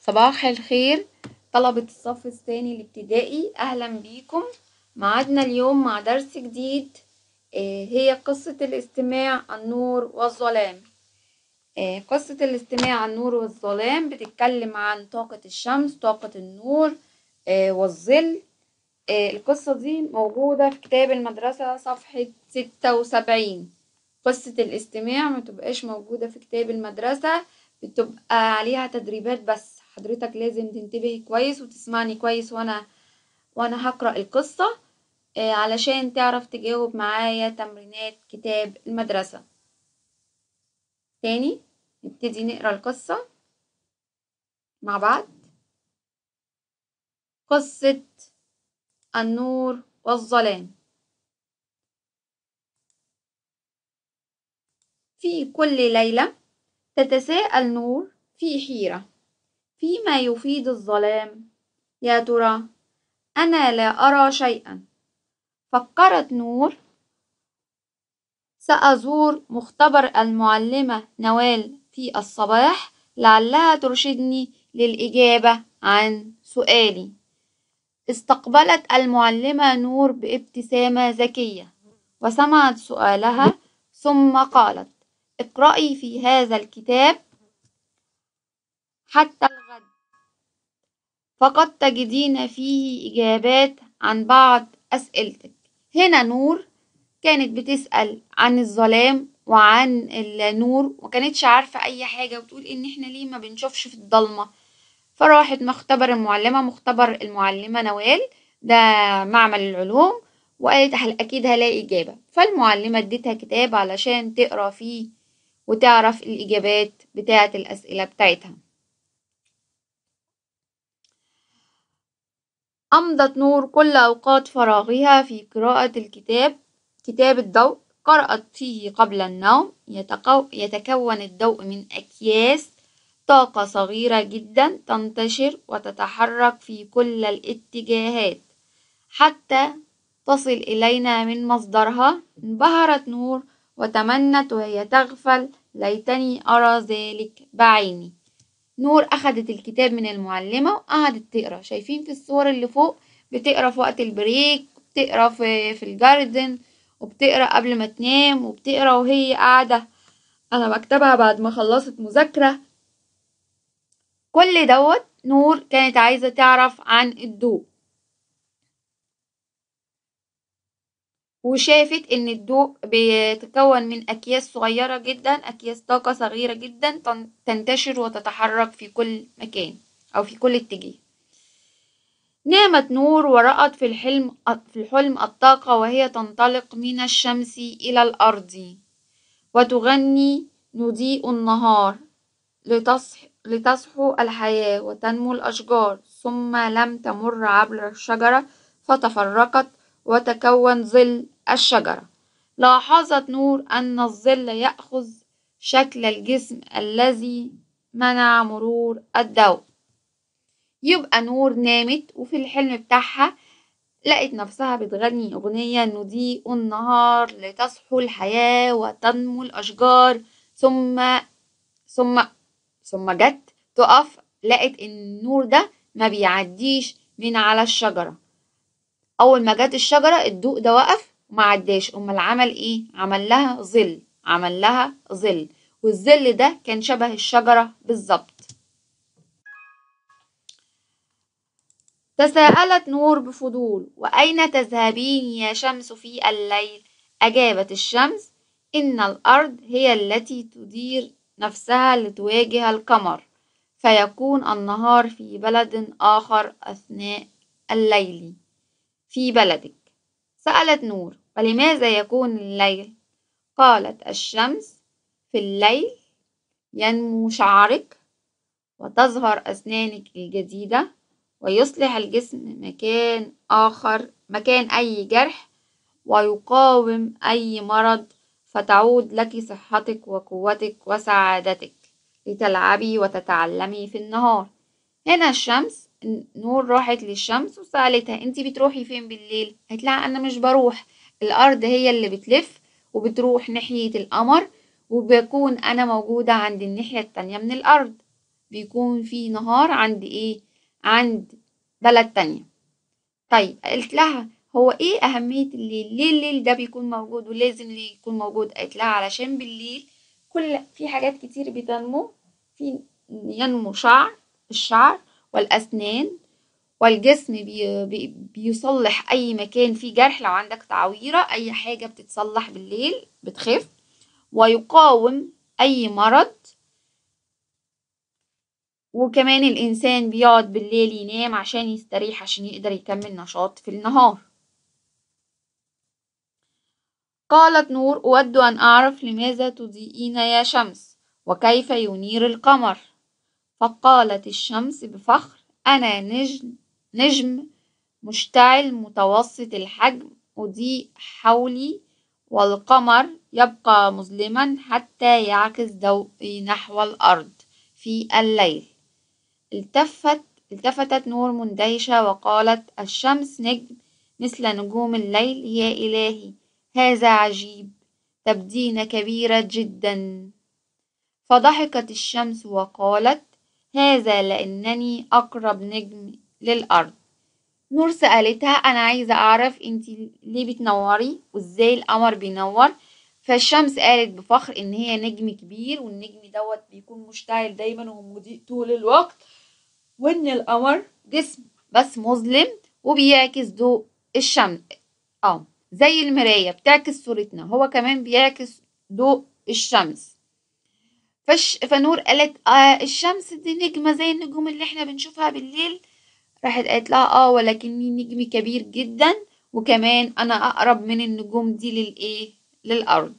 صباح الخير طلبة الصف الثاني الابتدائي أهلا بيكم معادنا اليوم مع درس جديد آه، هي قصة الاستماع النور والظلام آه، قصة الاستماع النور والظلام بتتكلم عن طاقة الشمس طاقة النور آه، والظل القصة دي موجودة في كتاب المدرسة صفحة ستة وسبعين قصة الاستماع متبقاش موجودة في كتاب المدرسة بتبقى عليها تدريبات بس حضرتك لازم تنتبهي كويس وتسمعني كويس وانا وانا هقرأ القصة آه، علشان تعرف تجاوب معايا تمرينات كتاب المدرسة تاني نبتدي نقرأ القصة مع بعض قصة النور والظلام في كل ليلة تتساءل نور في حيرة فيما يفيد الظلام يا ترى أنا لا أرى شيئا فكرت نور سأزور مختبر المعلمة نوال في الصباح لعلها ترشدني للإجابة عن سؤالي استقبلت المعلمة نور بابتسامة ذكية وسمعت سؤالها ثم قالت اقرأي في هذا الكتاب حتى الغد فقد تجدين فيه إجابات عن بعض أسئلتك هنا نور كانت بتسأل عن الظلام وعن النور وكانتش عارفة أي حاجة وتقول إن إحنا ليه ما بنشوفش في الضلمة فراحت مختبر المعلمة مختبر المعلمة نوال ده معمل العلوم وقالت أكيد هلاقي إجابة فالمعلمة اديتها كتاب علشان تقرا فيه وتعرف الإجابات بتاعة الأسئلة بتاعتها أمضت نور كل أوقات فراغها في قراءة الكتاب كتاب الضوء قرأت فيه قبل النوم يتقو... يتكون الضوء من أكياس طاقة صغيرة جدا تنتشر وتتحرك في كل الاتجاهات حتى تصل إلينا من مصدرها انبهرت نور وتمنت وهي تغفل ليتني أرى ذلك بعيني نور أخدت الكتاب من المعلمة وقعدت تقرا شايفين في الصور اللي فوق بتقرا في وقت البريك بتقرا في, في الجاردن وبتقرا قبل ما تنام وبتقرا وهي قاعدة أنا بكتبها بعد ما خلصت مذاكرة كل دوت نور كانت عايزة تعرف عن الضوء وشافت ان الضوء بيتكون من اكياس صغيرة جدا اكياس طاقة صغيرة جدا تنتشر وتتحرك في كل مكان او في كل اتجاه نامت نور ورأت في الحلم في الحلم الطاقة وهي تنطلق من الشمس إلى الأرض وتغني نضيء النهار لتصح لتصحو الحياة وتنمو الأشجار ثم لم تمر عبر الشجرة فتفرقت وتكون ظل الشجرة لاحظت نور أن الظل يأخذ شكل الجسم الذي منع مرور الضوء يبقى نور نامت وفي الحلم بتاعها لقت نفسها بتغني أغنية نضيء النهار لتصحو الحياة وتنمو الأشجار ثم ثم ثم جت تقف لقت إن النور ده ما بيعديش من على الشجرة أول ما جت الشجرة الضوء ده وقف وما عداش أمال عمل إيه؟ عمل لها ظل عمل لها ظل والظل ده كان شبه الشجرة بالظبط تساءلت نور بفضول وأين تذهبين يا شمس في الليل؟ أجابت الشمس إن الأرض هي التي تدير نفسها لتواجه القمر فيكون النهار في بلد آخر أثناء الليل في بلدك سألت نور ولماذا يكون الليل قالت الشمس في الليل ينمو شعرك وتظهر أسنانك الجديدة ويصلح الجسم مكان آخر مكان أي جرح ويقاوم أي مرض فتعود لك صحتك وقوتك وسعادتك لتلعبي وتتعلمي في النهار هنا الشمس نور راحت للشمس وسألتها انتي بتروحي فين بالليل قالت لها انا مش بروح الارض هي اللي بتلف وبتروح ناحية القمر وبكون انا موجودة عند الناحية التانية من الارض بيكون في نهار عند ايه عند بلد تانية طيب قلت لها هو ايه اهمية الليل ليه الليل ده بيكون موجود ولازم ليه يكون موجود قلت لها علشان بالليل كل في حاجات كتير بتنمو في ينمو شعر الشعر والاسنان والجسم بي بي بيصلح اي مكان فيه جرح لو عندك تعويرة اي حاجة بتتصلح بالليل بتخف ويقاوم اي مرض وكمان الإنسان بيقعد بالليل ينام عشان يستريح عشان يقدر يكمل نشاط في النهار قالت نور أود أن أعرف لماذا تضيئين يا شمس وكيف ينير القمر فقالت الشمس بفخر أنا نجم نجم مشتعل متوسط الحجم أضيء حولي والقمر يبقى مظلما حتى يعكس ضوئي نحو الأرض في الليل التفت التفتت نور مندهشة وقالت الشمس نجم مثل نجوم الليل يا إلهي هذا عجيب تبدين كبيرة جدا فضحكت الشمس وقالت هذا لأنني أقرب نجم للأرض نور سألتها أنا عايزة أعرف أنت ليه بتنوري وإزاي القمر بينور فالشمس قالت بفخر إن هي نجم كبير والنجم دوت بيكون مشتعل دايما ومضيء طول الوقت وإن القمر جسم بس مظلم وبيعكس ضوء الشمس اه زي المراية بتعكس صورتنا هو كمان بيعكس ضوء الشمس فش فنور قالت آه الشمس دي نجمة زي النجوم اللي احنا بنشوفها بالليل راحت قالت لها اه ولكني نجم كبير جدا وكمان انا اقرب من النجوم دي للايه للارض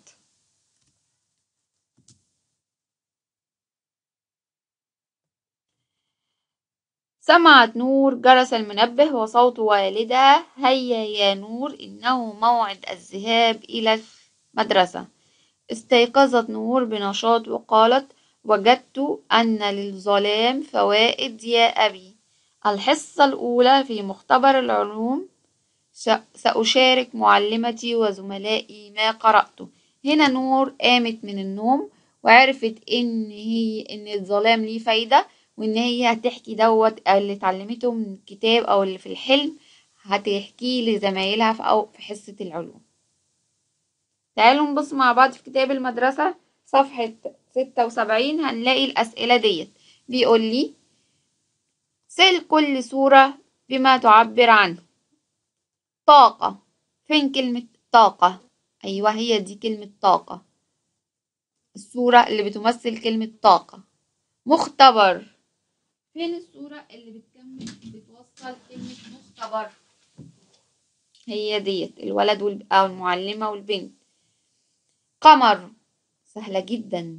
سمعت نور جرس المنبه وصوت والدها هيا يا نور إنه موعد الذهاب إلى المدرسة استيقظت نور بنشاط وقالت وجدت أن للظلام فوائد يا أبي الحصة الأولى في مختبر العلوم سأشارك معلمتي وزملائي ما قرأته هنا نور قامت من النوم وعرفت إن هي إن الظلام ليه فايدة وإن هي هتحكي دوت اللي اتعلمته من الكتاب أو اللي في الحلم هتحكيه لزمايلها في أو في حصة العلوم تعالوا نبص مع بعض في كتاب المدرسة صفحة ستة وسبعين هنلاقي الأسئلة ديت بيقول لي سل كل صورة بما تعبر عنه طاقة فين كلمة طاقة أيوة هي دي كلمة طاقة الصورة اللي بتمثل كلمة طاقة مختبر فين الصورة اللي بتكمل بتوصل كلمة مختبر هي ديت الولد وال... أو المعلمة والبنت قمر سهلة جدا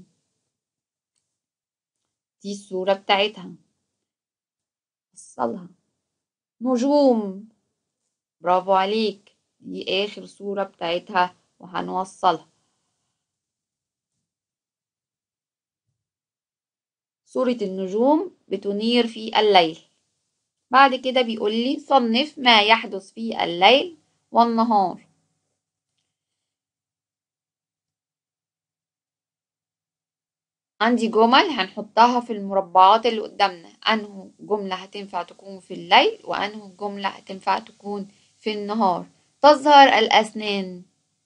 دي الصورة بتاعتها وصلها نجوم برافو عليك دي آخر صورة بتاعتها وهنوصلها صورة النجوم بتنير في الليل بعد كده بيقول لي صنف ما يحدث في الليل والنهار عندي جمل هنحطها في المربعات اللي قدامنا انه جملة هتنفع تكون في الليل وانه جملة هتنفع تكون في النهار تظهر الأسنان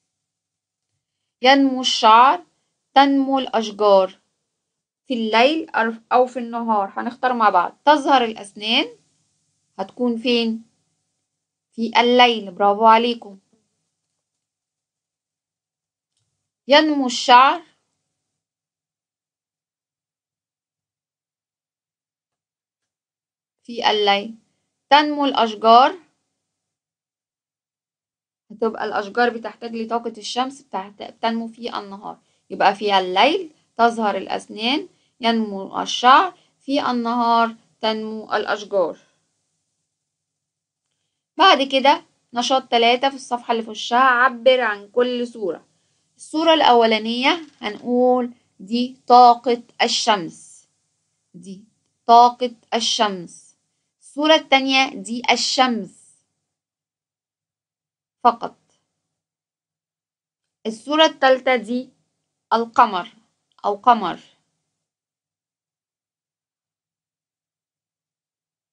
ينمو الشعر تنمو الأشجار في الليل أو في النهار هنختار مع بعض تظهر الأسنان هتكون فين في الليل برافو عليكم ينمو الشعر في الليل تنمو الأشجار هتبقى الأشجار بتحتاج لطاقة الشمس بتنمو في النهار يبقى في الليل تظهر الأسنان ينمو الشعر في النهار تنمو الأشجار بعد كده نشاط ثلاثة في الصفحة اللي في وشها عبر عن كل صورة الصورة الأولانية هنقول دي طاقة الشمس دي طاقة الشمس الصورة التانية دي الشمس فقط الصورة التالتة دي القمر أو قمر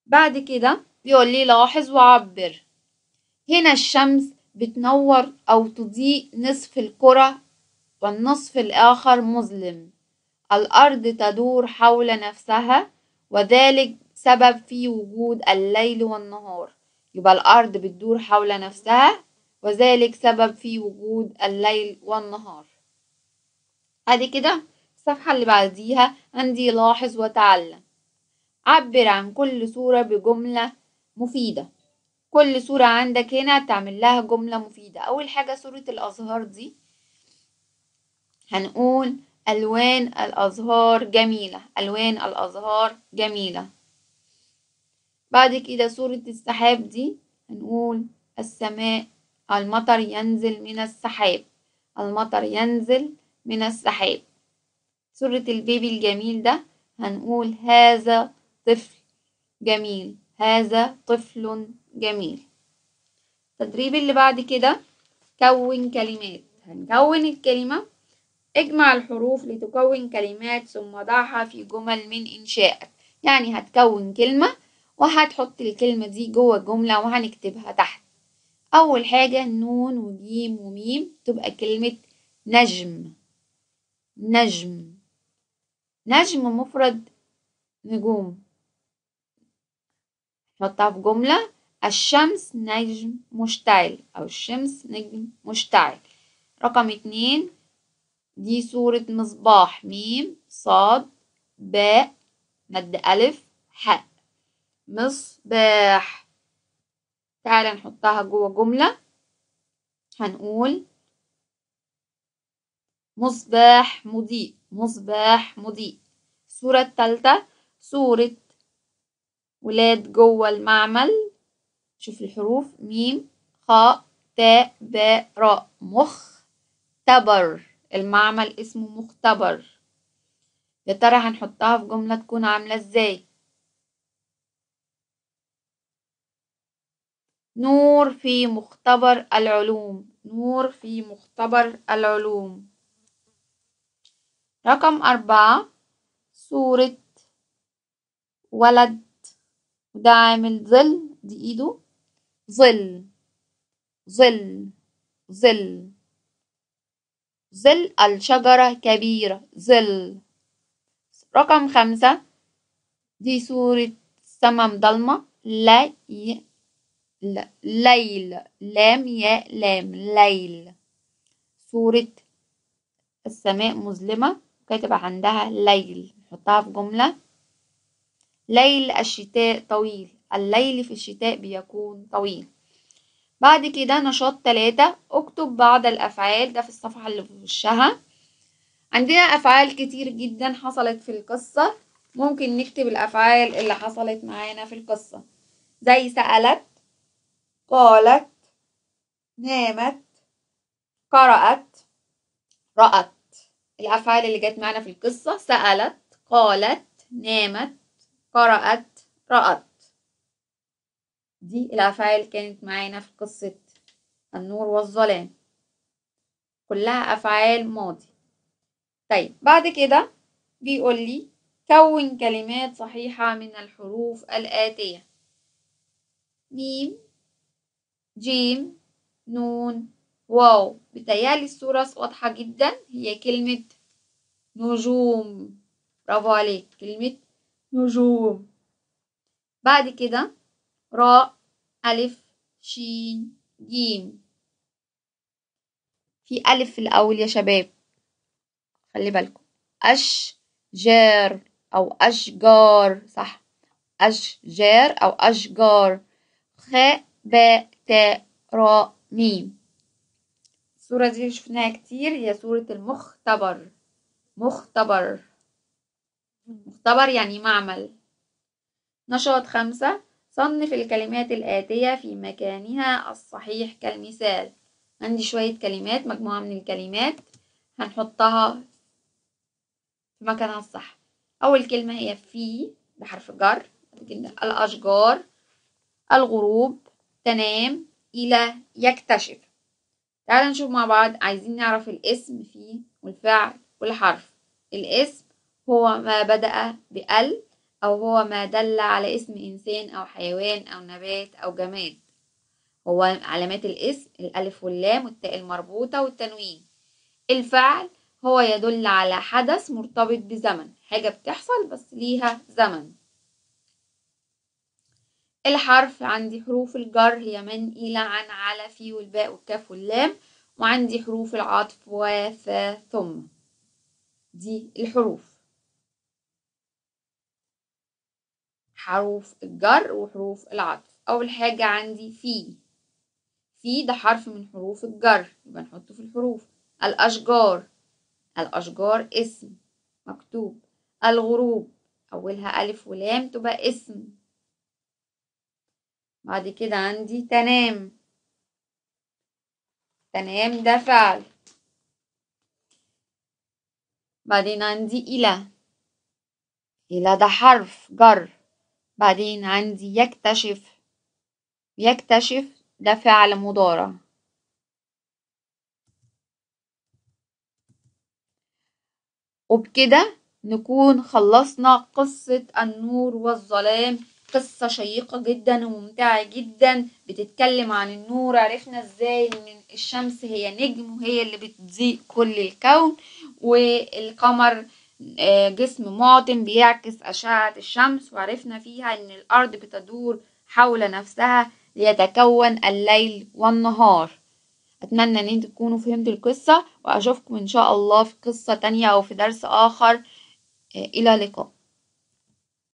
بعد كده بيقول لي لاحظ وعبر هنا الشمس بتنور أو تضيء نصف الكرة والنصف الآخر مظلم الأرض تدور حول نفسها وذلك سبب في وجود الليل والنهار يبقى الأرض بتدور حول نفسها وذلك سبب في وجود الليل والنهار بعد كده الصفحة اللي بعديها عندي لاحظ وتعلم عبر عن كل صورة بجملة مفيدة كل صورة عندك هنا تعمل لها جملة مفيدة أول حاجة صورة الأزهار دي هنقول ألوان الأزهار جميلة ألوان الأزهار جميلة بعد كده صورة السحاب دي هنقول السماء المطر ينزل من السحاب المطر ينزل من السحاب صورة البيبي الجميل ده هنقول هذا طفل جميل هذا طفل جميل التدريب اللي بعد كده كون كلمات هنكون الكلمة اجمع الحروف لتكون كلمات ثم ضعها في جمل من إنشائك يعني هتكون كلمة وهتحط الكلمة دي جوه الجملة وهنكتبها تحت أول حاجة نون وجيم وميم تبقى كلمة نجم نجم نجم مفرد نجوم نحطها في جملة الشمس نجم مشتعل أو الشمس نجم مشتعل رقم اتنين دي صورة مصباح ميم صاد باء مد ألف حاء مصباح تعالى نحطها جوه جملة هنقول مصباح مضيء مصباح مضيء الصورة التالتة صورة ولاد جوه المعمل شوف الحروف ميم خاء تاء باء راء مختبر المعمل اسمه مختبر يا ترى هنحطها في جملة تكون عاملة ازاي نور في مختبر العلوم نور في مختبر العلوم رقم أربعة صورة ولد وده عامل ظل دي ايده ظل ظل ظل ظل الشجرة كبيرة ظل رقم خمسة دي صورة سما مضلمة لا ي... لا ليل لام يا لام ليل صورة السماء مظلمة كاتب عندها ليل نحطها في جملة ليل الشتاء طويل الليل في الشتاء بيكون طويل بعد كده نشاط تلاتة اكتب بعض الأفعال ده في الصفحة اللي في وشها عندنا أفعال كتير جدا حصلت في القصة ممكن نكتب الأفعال اللي حصلت معانا في القصة زي سألت قالت نامت قرأت رأت الأفعال اللي جت معانا في القصة سألت قالت نامت قرأت رأت دي الأفعال كانت معانا في قصة النور والظلام كلها أفعال ماضي طيب بعد كده بيقول لي كون كلمات صحيحة من الحروف الآتية ميم جيم نون واو بتهيألي الصورة واضحة جدا هي كلمة نجوم برافو عليك كلمة نجوم بعد كده راء ألف شين جيم في ألف في الأول يا شباب خلي بالكم أشجار أو أشجار صح أشجار أو أشجار خاء باء تاء راء ميم الصورة دي شفناها كتير هي صورة المختبر مختبر مختبر يعني معمل نشاط خمسة صنف الكلمات الآتية في مكانها الصحيح كالمثال عندي شوية كلمات مجموعة من الكلمات هنحطها في مكانها الصح أول كلمة هي في بحرف جر الأشجار الغروب تنام إلى يكتشف تعال نشوف مع بعض عايزين نعرف الاسم فيه والفعل والحرف الاسم هو ما بدأ بأل أو هو ما دل على اسم إنسان أو حيوان أو نبات أو جماد هو علامات الاسم الألف واللام والتاء المربوطة والتنوين الفعل هو يدل على حدث مرتبط بزمن حاجة بتحصل بس ليها زمن الحرف عندي حروف الجر هي من إلى عن على في والباء والكاف واللام وعندي حروف العطف و ف ثم دي الحروف حروف الجر وحروف العطف أول حاجة عندي في في ده حرف من حروف الجر يبقى نحطه في الحروف الأشجار الأشجار اسم مكتوب الغروب أولها ألف ولام تبقى اسم بعد كده عندي تنام تنام ده فعل بعدين عندي إلى إلى ده حرف جر بعدين عندي يكتشف يكتشف ده فعل مضارع وبكده نكون خلصنا قصة النور والظلام قصة شيقة جدا وممتعة جدا بتتكلم عن النور عرفنا ازاي ان الشمس هي نجم وهي اللي بتضيء كل الكون والقمر جسم معتم بيعكس أشعة الشمس وعرفنا فيها ان الأرض بتدور حول نفسها ليتكون الليل والنهار أتمنى ان انتوا تكونوا فهمتوا القصة وأشوفكم إن شاء الله في قصة تانية أو في درس آخر إلى اللقاء